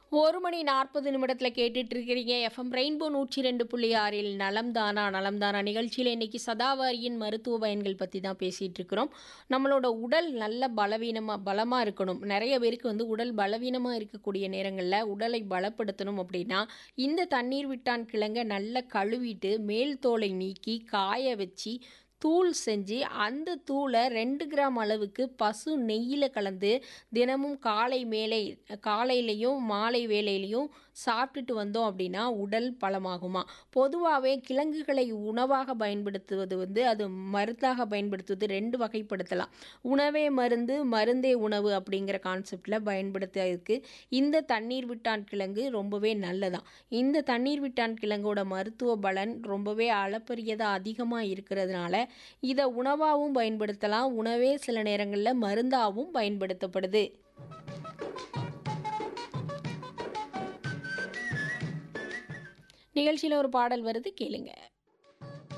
ஒரு மணி நாற்பது நிமிடத்தில் கேட்டுட்டு இருக்கிறீங்க எஃப்எம் ரெயின்போ நூற்றி ரெண்டு புள்ளி ஆறில் நலம் தானா நலம் தானா நிகழ்ச்சியில் இன்னைக்கு சதாவாரியின் மருத்துவ பயன்கள் பற்றி தான் பேசிகிட்டு இருக்கிறோம் நம்மளோட உடல் நல்ல பலவீனமாக பலமாக இருக்கணும் நிறைய பேருக்கு வந்து உடல் பலவீனமாக இருக்கக்கூடிய நேரங்களில் உடலை பலப்படுத்தணும் அப்படின்னா இந்த தண்ணீர் விட்டான் கிழங்க நல்லா கழுவிட்டு மேல் தோலை நீக்கி காய வச்சு தூள் செஞ்சு அந்த தூளை ரெண்டு கிராம் அளவுக்கு பசு நெய்யில் கலந்து தினமும் காலை மேலே காலையிலையும் மாலை வேலையிலையும் சாப்பிட்டுட்டு வந்தோம் அப்படின்னா உடல் பலமாகுமா பொதுவாகவே கிழங்குகளை உணவாக பயன்படுத்துவது வந்து அது மருந்தாக பயன்படுத்துவது ரெண்டு வகைப்படுத்தலாம் உணவே மருந்து மருந்தே உணவு அப்படிங்கிற கான்செப்டில் பயன்படுத்துறதுக்கு இந்த தண்ணீர் விட்டான் கிழங்கு ரொம்பவே நல்லதான் இந்த தண்ணீர் விட்டான் கிழங்கோட மருத்துவ பலன் ரொம்பவே அளப்பரியதாக அதிகமாக இருக்கிறதுனால இதை உணவாகவும் பயன்படுத்தலாம் உணவே சில நேரங்களில் மருந்தாகவும் பயன்படுத்தப்படுது நிகழ்ச்சியில் ஒரு பாடல் வருது கேளுங்க